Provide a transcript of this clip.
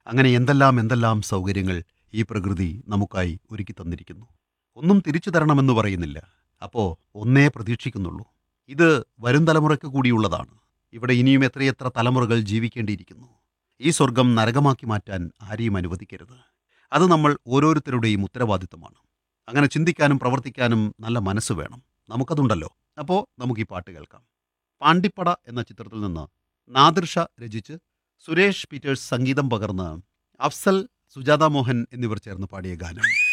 അങ്ങനെ എന്തെല്ലാം എന്തെല്ലാം സൗകര്യങ്ങൾ ഈ പ്രകൃതി നമുക്കായി ഒരുക്കി തന്നിരിക്കുന്നു ഒന്നും തിരിച്ചു തരണമെന്ന് പറയുന്നില്ല അപ്പോൾ ഒന്നേ പ്രതീക്ഷിക്കുന്നുള്ളൂ ഇത് വരും തലമുറയ്ക്ക് കൂടിയുള്ളതാണ് ഇവിടെ ഇനിയും എത്രയെത്ര തലമുറകൾ ജീവിക്കേണ്ടിയിരിക്കുന്നു ഈ സ്വർഗം നരകമാക്കി മാറ്റാൻ ആരെയും അനുവദിക്കരുത് അത് നമ്മൾ ഓരോരുത്തരുടെയും ഉത്തരവാദിത്തമാണ് അങ്ങനെ ചിന്തിക്കാനും പ്രവർത്തിക്കാനും നല്ല മനസ്സ് വേണം നമുക്കതുണ്ടല്ലോ അപ്പോൾ നമുക്ക് ഈ പാട്ട് കേൾക്കാം പാണ്ടിപ്പട എന്ന ചിത്രത്തിൽ നിന്ന് നാദിർഷ രചിച്ച് സുരേഷ് പീറ്റേഴ്സ് സംഗീതം പകർന്ന് അഫ്സൽ സുജാത മോഹൻ എന്നിവർ ചേർന്ന് പാടിയ ഗാനം